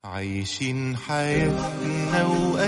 عايشين حياتنا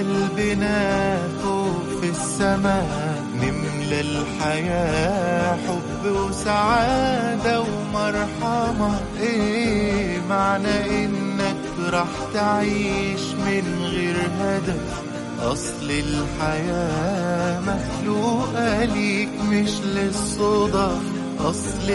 وقلبنا فوق في السماء نملى الحياة حب وسعادة ومرحمة ايه معنى انك راح تعيش من غير هدف أصل الحياة مخلوقة ليك مش للصدف أصل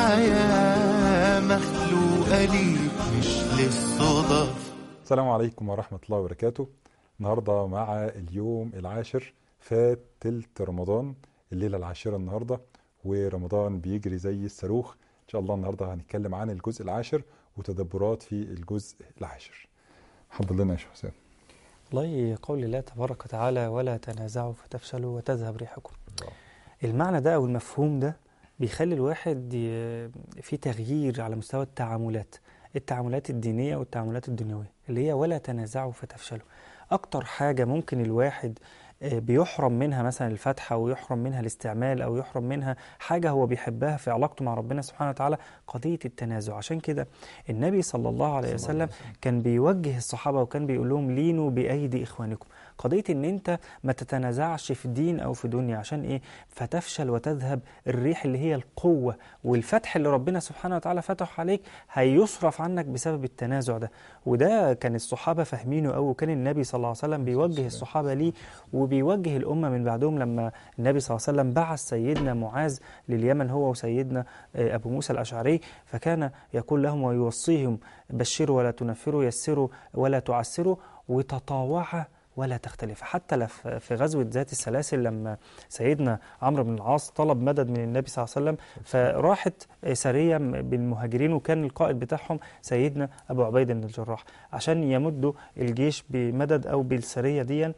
الحياة مخلوقة ليك مش للصدف السلام عليكم ورحمة الله وبركاته النهاردة مع اليوم العاشر فات تلت رمضان الليلة العاشرة النهاردة ورمضان بيجري زي الصاروخ إن شاء الله النهاردة هنتكلم عن الجزء العاشر وتدبرات في الجزء العاشر حضر لنا يا شيخ حسين والله قول الله تبارك وتعالى ولا تنازعوا فتفشلوا وتذهب ريحكم المعنى ده أو المفهوم ده بيخلي الواحد ي- في تغيير على مستوى التعاملات التعاملات الدينية والتعاملات الدنيوية اللي هي ولا تنازعوا فتفشلوا أكتر حاجة ممكن الواحد آه، بيحرم منها مثلا الفتحة أو يحرم منها الاستعمال أو يحرم منها حاجة هو بيحبها في علاقته مع ربنا سبحانه وتعالى قضية التنازع عشان كده النبي صلى الله عليه وسلم كان بيوجه الصحابة وكان بيقول لهم لينوا بأيدي إخوانكم قضية إن أنت ما تتنازعش في دين أو في دنيا عشان إيه فتفشل وتذهب الريح اللي هي القوة والفتح اللي ربنا سبحانه وتعالى فتح عليك هيصرف عنك بسبب التنازع ده وده كان الصحابة فاهمينه أو كان النبي صلى الله عليه وسلم بيوجه الصحابة ليه وبيوجه الأمة من بعدهم لما النبي صلى الله عليه وسلم بعث سيدنا معاذ لليمن هو وسيدنا آه، أبو موسى الأشعري فكان يقول لهم ويوصيهم بشروا ولا تنفروا يسروا ولا تعسروا وتطاوعا ولا تختلف حتى لف- في غزوة ذات السلاسل لما سيدنا عمرو بن العاص طلب مدد من النبي صلى الله عليه وسلم فراحت سرية بالمهاجرين وكان القائد بتاعهم سيدنا أبو عبيدة بن الجراح عشان يمدوا الجيش بمدد أو بالسرية دي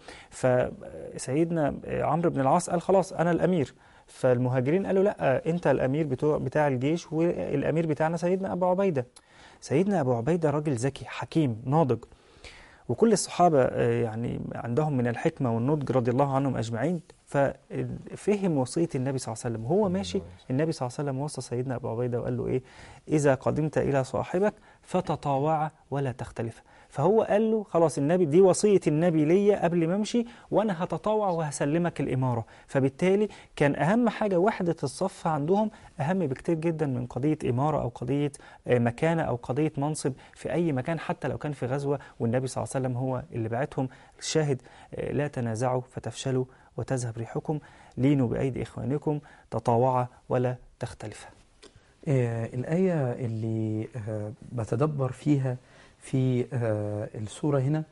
فسيدنا عمرو بن العاص قال خلاص أنا الأمير فالمهاجرين قالوا لا أنت الأمير بتوع بتاع الجيش والأمير بتاعنا سيدنا أبو عبيدة سيدنا أبو عبيدة راجل ذكي حكيم ناضج وكل الصحابة آه، يعني عندهم من الحكمة والنضج رضي الله عنهم أجمعين ففهم وصية النبي صلى الله عليه وسلم وهو ماشي النبي صلى الله عليه وسلم وصى سيدنا أبو عبيدة وقال له إيه إذا قدمت إلى صاحبك فتطاوع ولا تختلف فهو قال له خلاص النبي دي وصية النبي ليا قبل ما امشي وانا هتطوع وهسلمك الإمارة فبالتالي كان أهم حاجة وحدة الصف عندهم أهم بكتير جدا من قضية إمارة أو قضية آه، مكانة أو قضية منصب في أي مكان حتى لو كان في غزوة والنبي صلى الله عليه وسلم هو اللي بعتهم الشاهد آه، لا تنازعوا فتفشلوا وتذهب ريحكم لينوا بأيدي إخوانكم تطاوعا ولا تختلفا آه، الآية اللي آه، بتدبر فيها في آه، السورة هنا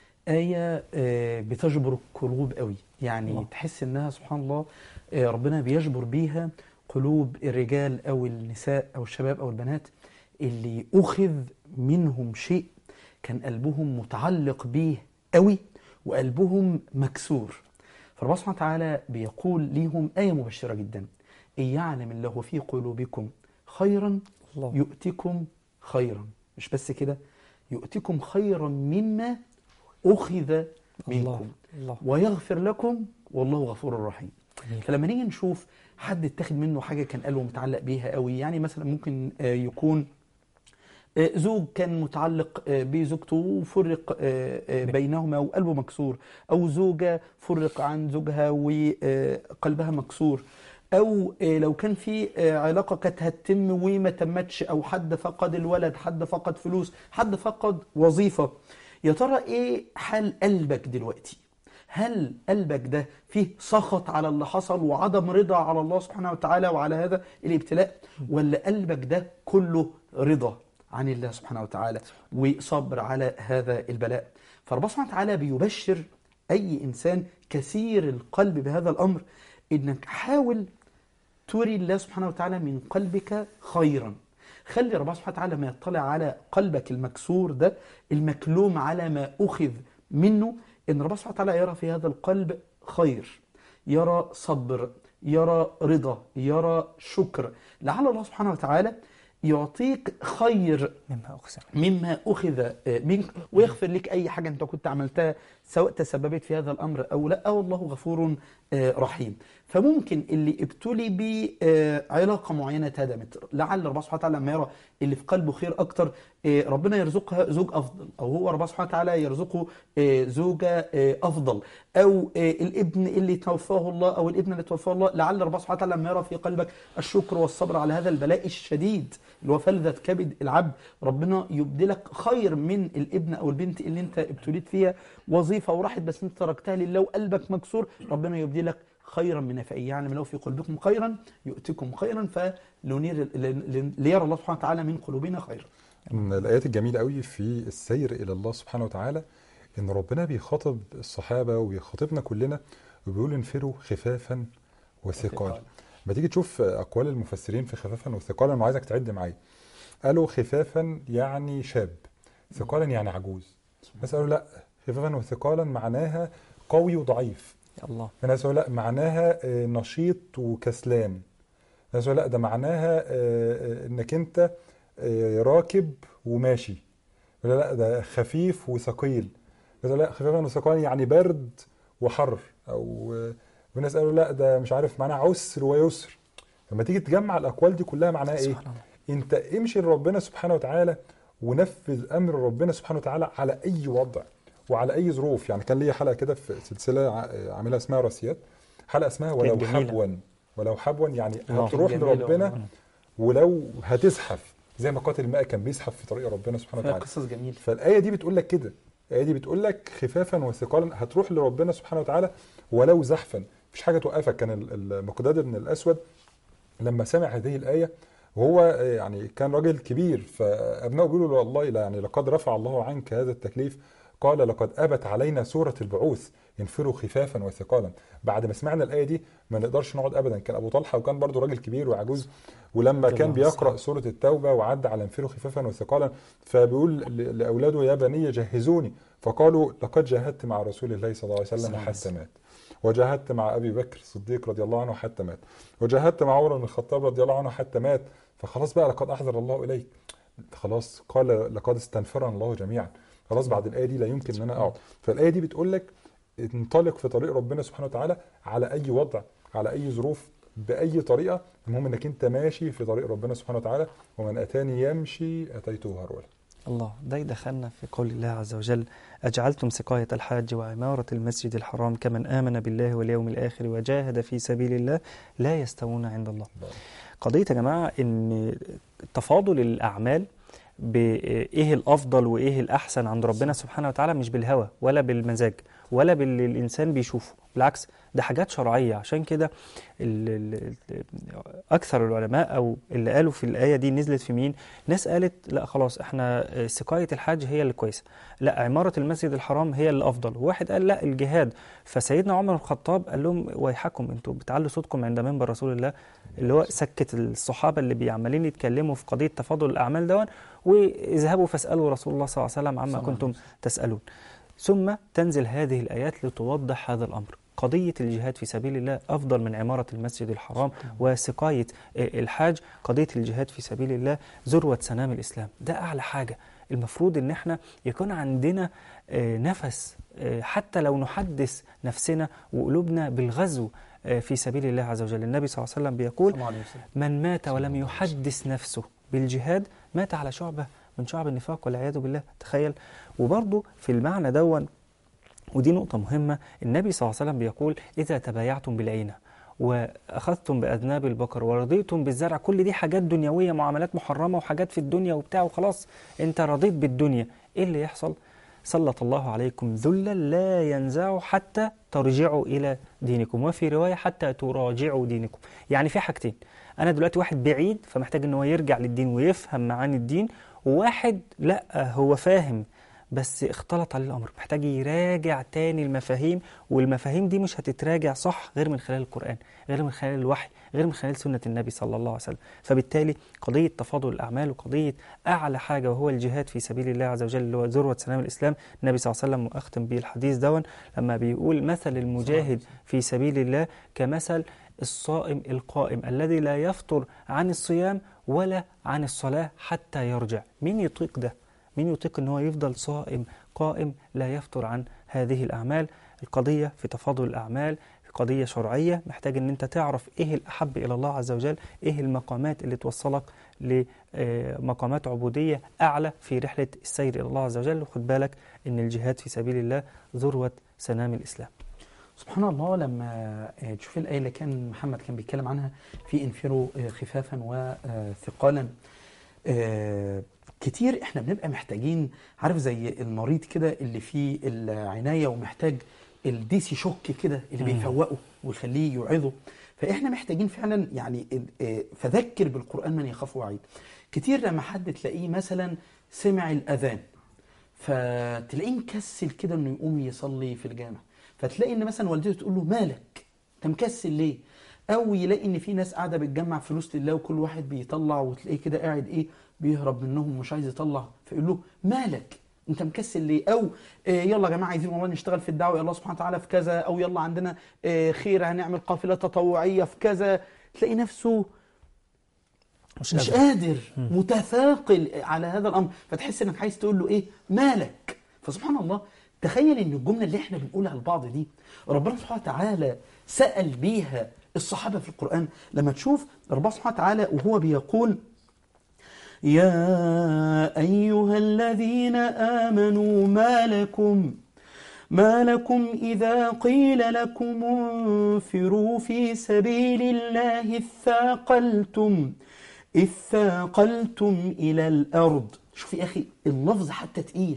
آية آه، بتجبر القلوب قوي يعني الله. تحس إنها سبحان الله آه، ربنا بيجبر بيها قلوب الرجال أو النساء أو الشباب أو البنات اللي أخذ منهم شيء كان قلبهم متعلق بيه قوي وقلبهم مكسور فربنا سبحانه وتعالى بيقول ليهم آية مبشرة جدا إن يعلم الله في قلوبكم خيرا الله يؤتكم خيرا مش بس كده يؤتكم خيرا مما أخذ منكم الله ويغفر لكم والله غفور رحيم جميل. فلما نيجي نشوف حد اتاخد منه حاجة كان قلبه متعلق بيها قوي يعني مثلا ممكن آه، يكون آه، زوج كان متعلق آه، بزوجته وفرق آه، آه، بينهما وقلبه مكسور أو زوجة فرق عن زوجها وقلبها مكسور أو آه، لو كان في آه، علاقة كانت هتتم وما تمتش أو حد فقد الولد حد فقد فلوس حد فقد وظيفة يا ترى إيه حال قلبك دلوقتي هل قلبك ده فيه سخط على اللي حصل وعدم رضا على الله سبحانه وتعالى وعلى هذا الابتلاء ولا قلبك ده كله رضا عن الله سبحانه وتعالى وصبر على هذا البلاء فربنا سبحانه وتعالى بيبشر أي إنسان كثير القلب بهذا الأمر إنك حاول تري الله سبحانه وتعالى من قلبك خيرا خلي ربنا سبحانه وتعالى ما يطلع على قلبك المكسور ده المكلوم على ما أخذ منه إن ربنا سبحانه وتعالى يرى في هذا القلب خير يرى صبر يرى رضا يرى شكر لعل الله سبحانه وتعالى يعطيك خير مما أقسم مما أخذ آه، منك ويغفر لك أي حاجة أنت كنت عملتها سواء تسببت في هذا الأمر أو لا والله غفور آه، رحيم فممكن اللي ابتلي بعلاقة معينة اتهدمت لعل ربنا سبحانه وتعالى لما يرى اللي في قلبه خير أكتر آه، ربنا يرزقها زوج افضل او هو ربنا سبحانه وتعالى يرزقه آه، زوجه آه، افضل او آه، الابن اللي توفاه الله او الابن اللي توفاه الله لعل ربنا سبحانه وتعالى لما يرى في قلبك الشكر والصبر على هذا البلاء الشديد اللي هو فلذة كبد العبد ربنا يبدلك خير من الابن او البنت اللي انت ابتليت فيها وظيفه وراحت بس انت تركتها لله وقلبك مكسور ربنا يبدلك خيرا من نفعه يعني لو في قلبكم خيرا يؤتكم خيرا فلنير ليرى الله سبحانه وتعالى من قلوبنا خيرا من الآيات الجميلة قوي في السير إلى الله سبحانه وتعالى إن ربنا بيخاطب الصحابة وبيخاطبنا كلنا وبيقول انفروا خفافا وثقالا ما تيجي تشوف أقوال المفسرين في خفافا وثقالا وعايزك تعد معايا قالوا خفافا يعني شاب ثقالا يعني عجوز ناس قالوا لا خفافا وثقالا معناها قوي وضعيف يا الله في ناس قالوا لا معناها آه، نشيط وكسلان ناس قالوا لا ده معناها آه، آه، انك انت آه، راكب وماشي لا لا ده خفيف وثقيل ناس قالوا لا خفيفا وثقيلا يعني برد وحر او آه، في ناس قالوا لا ده مش عارف معناها عسر ويسر لما تيجي تجمع الاقوال دي كلها معناها ايه سبحان الله انت امشي لربنا سبحانه وتعالى ونفذ امر ربنا سبحانه وتعالى على اي وضع وعلى اي ظروف يعني كان ليا حلقه كده في سلسله ع- عاملها اسمها راسيات حلقه اسمها ولو كانت جميلة. حبوا ولو حبوا يعني آه، هتروح جميلة لربنا والله. ولو هتزحف زي ما قاتل الماء كان بيزحف في طريق ربنا سبحانه فيها وتعالى قصص جميله فالايه دي بتقول لك كده الايه دي بتقول لك خفافا وثقالا هتروح لربنا سبحانه وتعالى ولو زحفا مفيش حاجه توقفك كان ال- المقداد بن الاسود لما سمع هذه الايه وهو يعني كان راجل كبير فابنائه بيقولوا له والله لا يعني لقد رفع الله عنك هذا التكليف قال لقد ابت علينا سوره البعوث انفروا خفافا وثقالا بعد ما سمعنا الايه دي ما نقدرش نقعد ابدا كان ابو طلحه وكان برضه راجل كبير وعجوز ولما رضي كان الله عنه. بيقرا سوره التوبه وعدى على انفروا خفافا وثقالا فبيقول ل- لاولاده يا بني جهزوني فقالوا لقد جاهدت مع رسول الله صلى الله عليه صلى وسلم الله عليه حتى وسلم. مات وجاهدت مع ابي بكر الصديق رضي الله عنه حتى مات وجاهدت مع عمر بن الخطاب رضي الله عنه حتى مات فخلاص بقى لقد احضر الله اليك خلاص قال لقد استنفرنا الله جميعا خلاص بعد الايه دي لا يمكن ان انا اقعد فالايه دي بتقول لك انطلق في طريق ربنا سبحانه وتعالى على اي وضع على اي ظروف باي طريقه المهم انك انت ماشي في طريق ربنا سبحانه وتعالى ومن اتاني يمشي اتيته هرولا الله ده يدخلنا في قول الله عز وجل أجعلتم سقاية الحاج وعمارة المسجد الحرام كمن آمن بالله واليوم الآخر وجاهد في سبيل الله لا يستوون عند الله قضية يا جماعة إن تفاضل الأعمال بإيه الأفضل وإيه الأحسن عند ربنا سبحانه وتعالى مش بالهوى ولا بالمزاج ولا باللي الإنسان بيشوفه بالعكس ده حاجات شرعية عشان كده ال- ال- ال- أكثر العلماء أو اللي قالوا في الآية دي نزلت في مين ناس قالت لا خلاص احنا سقاية الحاج هي اللي كويسة لا عمارة المسجد الحرام هي اللي أفضل وواحد قال لا الجهاد فسيدنا عمر بن الخطاب قال لهم ويحكم انتوا بتعلوا صوتكم عند منبر رسول الله اللي هو سكت الصحابة اللي بيعملين يتكلموا في قضية تفاضل الأعمال دون واذهبوا فاسألوا رسول الله صلى الله عليه وسلم عما صلى الله كنتم تسألون ثم تنزل هذه الآيات لتوضح هذا الأمر قضية الجهاد في سبيل الله أفضل من عمارة المسجد الحرام وسقاية الحاج قضية الجهاد في سبيل الله ذروة سنام الإسلام ده أعلى حاجة المفروض إن احنا يكون عندنا آه، نفس آه، حتى لو نحدث نفسنا وقلوبنا بالغزو آه، في سبيل الله عز وجل النبي صلى الله عليه وسلم بيقول صلى الله عليه وسلم من مات ولم يحدث نفسه بالجهاد مات على شعبة من شعب النفاق والعياذ بالله تخيل وبرضه في المعنى دون ودي نقطة مهمة النبي صلى الله عليه وسلم بيقول إذا تبايعتم بالعينة وأخذتم بأذناب البقر ورضيتم بالزرع كل دي حاجات دنيوية معاملات محرمة وحاجات في الدنيا وبتاع وخلاص أنت رضيت بالدنيا إيه اللي يحصل؟ سلط الله عليكم ذلا لا ينزع حتى ترجعوا إلى دينكم وفي رواية حتى تراجعوا دينكم يعني في حاجتين أنا دلوقتي واحد بعيد فمحتاج إن هو يرجع للدين ويفهم معاني الدين وواحد لا هو فاهم بس اختلط عليه الامر محتاج يراجع تاني المفاهيم والمفاهيم دي مش هتتراجع صح غير من خلال القران غير من خلال الوحي غير من خلال سنه النبي صلى الله عليه وسلم فبالتالي قضيه تفاضل الاعمال وقضيه اعلى حاجه وهو الجهاد في سبيل الله عز وجل اللي هو ذروه سلام الاسلام النبي صلى الله عليه وسلم واختم به الحديث دون لما بيقول مثل المجاهد في سبيل الله كمثل الصائم القائم الذي لا يفطر عن الصيام ولا عن الصلاه حتى يرجع مين يطيق ده مين يطيق ان هو يفضل صائم قائم لا يفتر عن هذه الاعمال القضيه في تفاضل الاعمال في قضيه شرعيه محتاج ان انت تعرف ايه الاحب الى الله عز وجل ايه المقامات اللي توصلك لمقامات عبودية أعلى في رحلة السير إلى الله عز وجل وخد بالك أن الجهاد في سبيل الله ذروة سنام الإسلام سبحان الله لما آه، تشوف الآية اللي كان محمد كان بيتكلم عنها في انفروا آه، خفافا وثقالا آه، كتير احنا بنبقى محتاجين عارف زي المريض كده اللي فيه العناية ومحتاج الديسي شوك كده اللي مم. بيفوقه ويخليه يوعظه فاحنا محتاجين فعلا يعني آه، فذكر بالقرآن من يخاف وعيد كتير لما حد تلاقيه مثلا سمع الأذان فتلاقيه مكسل كده انه يقوم يصلي في الجامع فتلاقي ان مثلا والدته تقول له مالك انت مكسل ليه او يلاقي ان في ناس قاعده بتجمع فلوس لله وكل واحد بيطلع وتلاقيه كده قاعد ايه بيهرب منهم ومش عايز يطلع فيقول له مالك انت مكسل ليه او آه يلا يا جماعه عايزين والله نشتغل في الدعوه يا الله سبحانه وتعالى في كذا او يلا عندنا آه خير هنعمل قافله تطوعيه في كذا تلاقي نفسه مش, مش قادر. قادر متثاقل على هذا الامر فتحس انك عايز تقول له ايه مالك فسبحان الله تخيل ان الجمله اللي احنا بنقولها لبعض دي ربنا سبحانه وتعالى سال بيها الصحابه في القران لما تشوف ربنا سبحانه وتعالى وهو بيقول يا ايها الذين امنوا ما لكم ما لكم إذا قيل لكم انفروا في سبيل الله اثاقلتم اثاقلتم إلى الأرض شوف يا أخي اللفظ حتى تقيل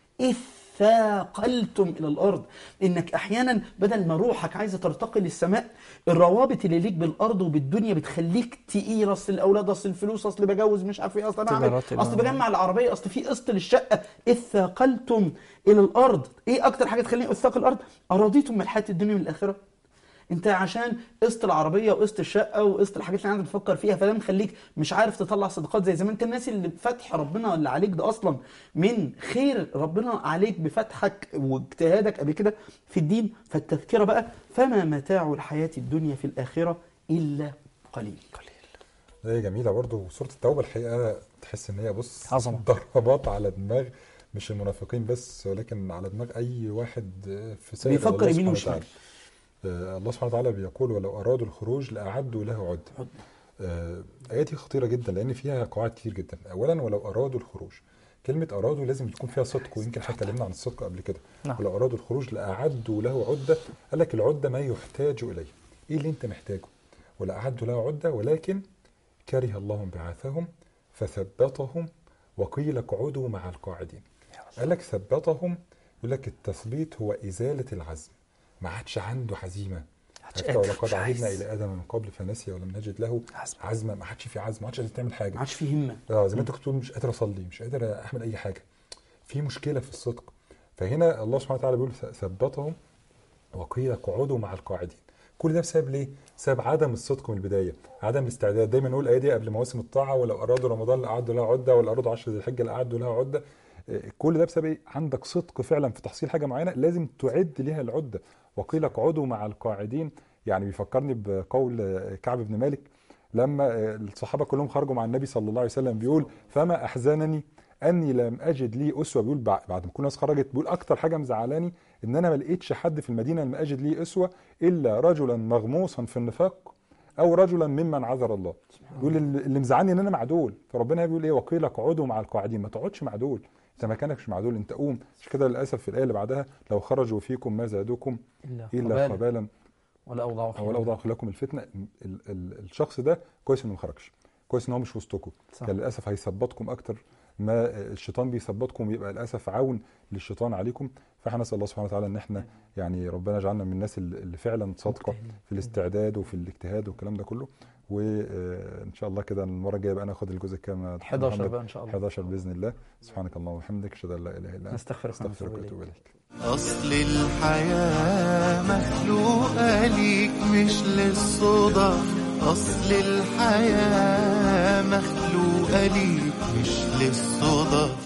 اثاقلتم إلى الأرض إنك أحيانا بدل ما روحك عايزة ترتقي للسماء الروابط اللي ليك بالأرض وبالدنيا بتخليك تقيل أصل الأولاد أصل الفلوس أصل بجوز مش عارف إيه أصل أنا أعمل تجارات أصل الأموال. بجمع العربية أصل في قسط للشقة اثاقلتم إلى الأرض إيه أكتر حاجة تخليني أثاق الأرض أرضيتم من الحياة الدنيا من الآخرة انت عشان قسط العربيه وقسط الشقه وقسط الحاجات اللي عندك بتفكر فيها فده مخليك مش عارف تطلع صدقات زي زمان انت الناس اللي بفتح ربنا اللي عليك ده اصلا من خير ربنا عليك بفتحك واجتهادك قبل كده في الدين فالتذكره بقى فما متاع الحياه الدنيا في الاخره الا قليل هي جميله برضو سوره التوبه الحقيقه تحس ان هي بص عظمة. ضربات على دماغ مش المنافقين بس ولكن على دماغ اي واحد في سير بيفكر الله يمين سبحانه وشمال. وتعالى. آه، الله سبحانه وتعالى بيقول ولو ارادوا الخروج لاعدوا له عده عدة. آه، الآية دي خطيرة جدا لأن فيها قواعد كتير جدا أولا ولو أرادوا الخروج كلمة أرادوا لازم يكون فيها صدق ويمكن احنا اتكلمنا عن الصدق قبل كده نعم. ولو أرادوا الخروج لأعدوا له عدة قال لك العدة ما يحتاج إليه إيه اللي أنت محتاجه ولأعدوا له عدة ولكن كره الله بعاثهم فثبطهم وقيل اقعدوا مع القاعدين قال لك ثبطهم يقول لك التثبيت هو إزالة العزم ما عادش عنده عزيمة عادش حتى قادر، ولقد مش عايز. عهدنا إلى آدم من قبل فنسي ولم نجد له عزم. عزمة ما عادش في عزم ما عادش قادر تعمل حاجة ما عادش فيه همه اه زي ما انت كنت بتقول مش قادر اصلي مش قادر اعمل اي حاجه في مشكله في الصدق فهنا الله سبحانه وتعالى بيقول ثبتهم وقيل اقعدوا مع القاعدين كل ده بسبب ليه؟ بسبب عدم الصدق من البدايه، عدم الاستعداد، دايما نقول الايه دي قبل مواسم الطاعه ولو ارادوا رمضان لاعدوا لها عده ولو ارادوا 10 ذي الحجه لاعدوا لها عده. آه، كل ده بسبب ايه؟ عندك صدق فعلا في تحصيل حاجه معينه لازم تعد ليها العده، وقيل اقعدوا مع القاعدين، يعني بيفكرني بقول آه، كعب بن مالك لما آه، الصحابه كلهم خرجوا مع النبي صلى الله عليه وسلم بيقول فما احزنني اني لم اجد لي اسوه بيقول بع- بعد ما كل الناس خرجت بيقول اكتر حاجه مزعلاني ان انا ما لقيتش حد في المدينه لم اجد لي اسوه الا رجلا مغموسا في النفاق او رجلا ممن عذر الله بيقول اللي اللي مزعلني ان انا مع دول فربنا بيقول ايه وقيل اقعدوا مع القاعدين ما تقعدش مع دول انت مكانك مش مع دول انت قوم مش كده للاسف في الايه اللي بعدها لو خرجوا فيكم ما زادوكم الا الا قبالا خبالا ولا اوضعوا او لو ضاق لكم الفتنه ال ال الشخص ده كويس انه ما خرجش كويس ان هو مش وسطكم صح. كان للاسف هيثبطكم اكتر ما الشيطان بيثبطكم يبقى للاسف عون للشيطان عليكم فاحنا نسال الله سبحانه وتعالى ان احنا يعني ربنا يجعلنا من الناس اللي اللي فعلا صادقه في الاستعداد وفي الاجتهاد والكلام ده كله وان شاء الله كده المره الجايه بقى ناخد الجزء كام 11 بقى ان شاء الله 11 باذن الله سبحانك اللهم وبحمدك اشهد ان لا اله الا انت نستغفرك استغفرك ونتوب واتوب إليك. اليك أصل الحياة مخلوقة ليك مش للصدف أصل الحياة مخلوقة ليك مش للصدف